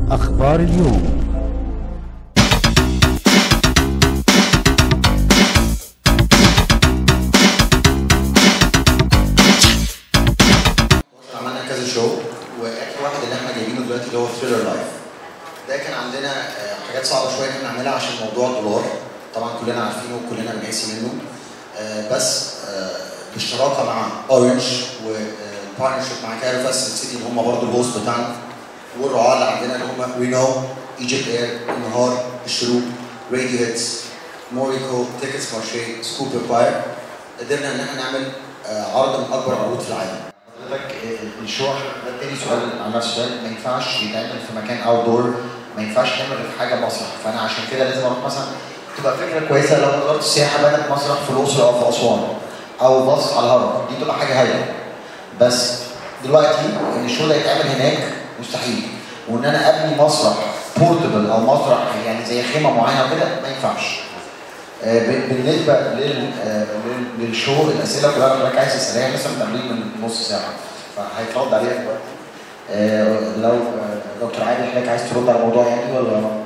أخبار اليوم عملنا كذا شو واخر واحد اللي احنا جايبينه دلوقتي اللي هو ثريلر لايف ده كان عندنا آه، حاجات صعبه شويه ان احنا نعملها عشان موضوع الدولار طبعا كلنا عارفينه وكلنا بنقيس منه آه، بس آه، بالشراكه مع اورنج والبارتنرشيب مع كايرو فاست سيتي اللي هم برضه الهوست بتاعنا والرعاه اللي عندنا اللي هم رينو ايجيبت اير النهار الشروق راديو هيتس موريكو تيكتس مارشي سكوب باير قدرنا ان احنا نعمل آه، عرض من اكبر العروض في العالم حضرتك الشو ده تاني سؤال على نفس السؤال ما ينفعش يتعمل في مكان اوت دور ما ينفعش تعمل في حاجه مسرح فانا عشان كده لازم اروح مثلا تبقى فكره كويسه لو وزاره السياحه بنت مسرح في الاقصر او في اسوان او بص على الهرم دي تبقى حاجه هايله بس دلوقتي ان الشو ده يتعمل هناك مستحيل وان انا ابني مسرح بورتبل او مسرح يعني زي خيمه معينه كده ما ينفعش آه، ب- بالنسبه لل آه، لل- للشو الاسئله كلها اللي حضرتك عايز تسالها لسه متقابلين من نص ساعه فهيترد عليها دلوقتي آه، لو آه، دكتور عادل حضرتك عايز ترد على الموضوع يعني ولا آه،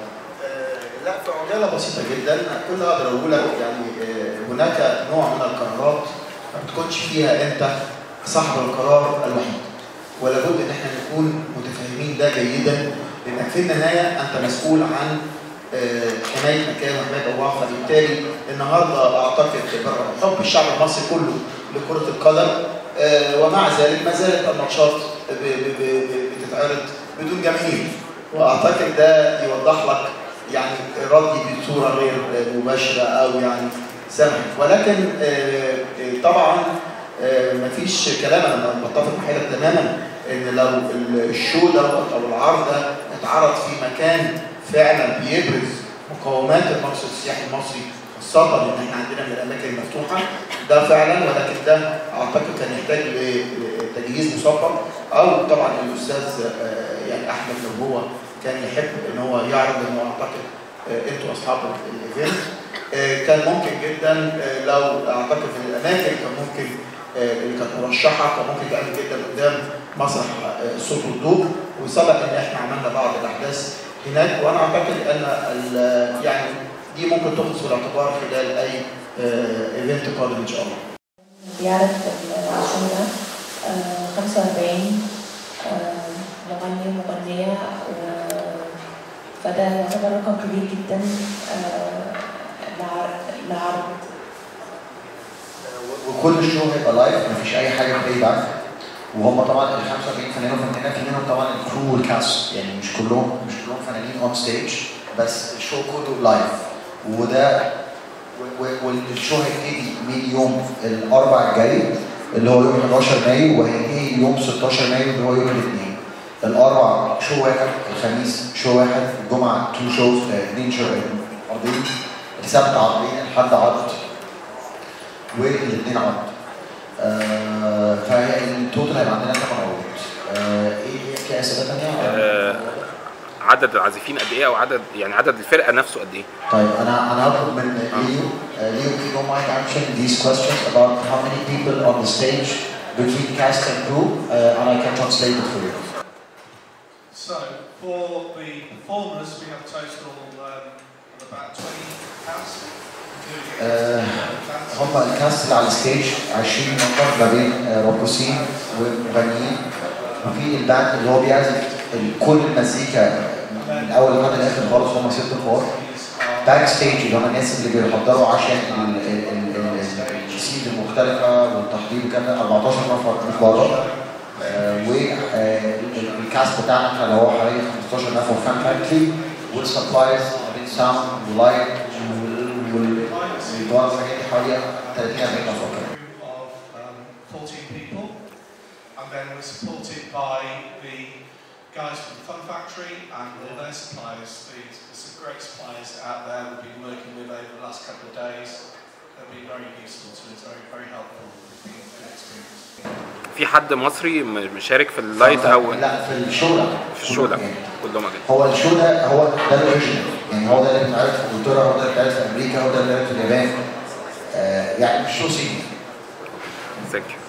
لا في عجاله بسيطه جدا كل اقدر اقول لك يعني آه، هناك نوع من القرارات ما بتكونش فيها انت صاحب القرار الوحيد ولابد ان احنا نكون متفاهمين ده جيدا لانك في النهايه انت مسؤول عن آه، حمايه مكان وحمايه اوضاع فبالتالي النهارده اعتقد برغم حب الشعب المصري كله لكره القدم آه، ومع ذلك ما زالت الماتشات ب- ب- ب- بتتعرض بدون جماهير واعتقد ده يوضح لك يعني ردي بصوره غير مباشره او يعني سمح ولكن آه، آه، طبعا آه، مفيش كلام انا بتفق مع حضرتك تماما ان لو الشو دوت او العرض ده اتعرض في مكان فعلا بيبرز مقومات المقصد السياحي المصري خاصة ان احنا عندنا من الاماكن المفتوحة ده فعلا ولكن ده اعتقد كان يحتاج لتجهيز مسبق او طبعا الاستاذ آه، يعني احمد لو هو كان يحب ان هو يعرض لانه اعتقد آه، انتوا اصحاب الايفنت آه، كان ممكن جدا آه، لو اعتقد في الاماكن كان ممكن آه، اللي كانت مرشحه كان ممكن تعمل جدا قدام مسرح آه، الصوت والضوء وسبق ان احنا عملنا بعض الاحداث هناك وانا اعتقد ان ال- يعني دي ممكن تاخذ في الاعتبار خلال اي ايفنت قادم ان شاء الله. بيعرض الشو ده آه، 45 آه، مغني ومغنية و- فده يعتبر رقم كبير جدا آه، لع- لعرض وكل الشو هيبقى لايف مفيش اي حاجه بلاي باك وهم طبعا ال 45 فنان وفنانه في منهم طبعا الكرو والكاست يعني مش كلهم مش كلهم فنانين اون ستيج بس الشو كله لايف وده و- و- والشو هيبتدي من يوم الاربع الجاي اللي هو يوم 11 مايو وهينتهي يوم 16 مايو اللي هو يوم الاثنين الاربع شو واحد الخميس شو واحد الجمعه تو شوز اثنين شو عرضين السبت عرضين الحد عرض والاثنين عرض آه فالتوتال هيبقى عندنا ثمان عروض آه ايه في اسئله ثانيه؟ آه، عدد العازفين قد ايه او عدد يعني عدد الفرقه نفسه قد ايه؟ طيب انا انا هطلب من ليو uh, Leo if you don't mind answering these questions about how many people on the stage between cast and crew uh, and I can translate it for you. So, for the performers, we have a total um, of about 20 cast, including آه، bands. هم الكاست اللي على الستيج 20 نفر ما بين آه، راقصين ومغنيين وفي الباند اللي هو بيعزف ال- كل المزيكا من الاول لحد الاخر خالص هم ست نفار باك ستيج اللي هم الناس اللي بيحضروا عشان ال- ال- ال- ال- الجسيد المختلفه والتحضير وكده 14 نفر من بره والكاست بتاعنا كان هو حوالي 15 نفر فان فاكتوري والسبلايز بين ساوند ولايت والإدارة الحاجات دي حوالي 30 40 نفر كده of um, 14 people, and then we're supported by the guys from the Fun Factory and all their suppliers. There's there's some great suppliers out there we've been working with over the last couple of days. They've been very useful to us, very, very helpful. It's been a good experience. في حد مصري م- مشارك في اللايت او لا في الشو لا في الشو ده يعني كلهم اجانب هو الشو ده هو ده الاوريجينال يعني هو ده اللي بيتعرض في انجلترا هو ده اللي بيتعرض في امريكا هو ده اللي بيتعرض في اليابان آه يعني مش شو صيني ثانك يو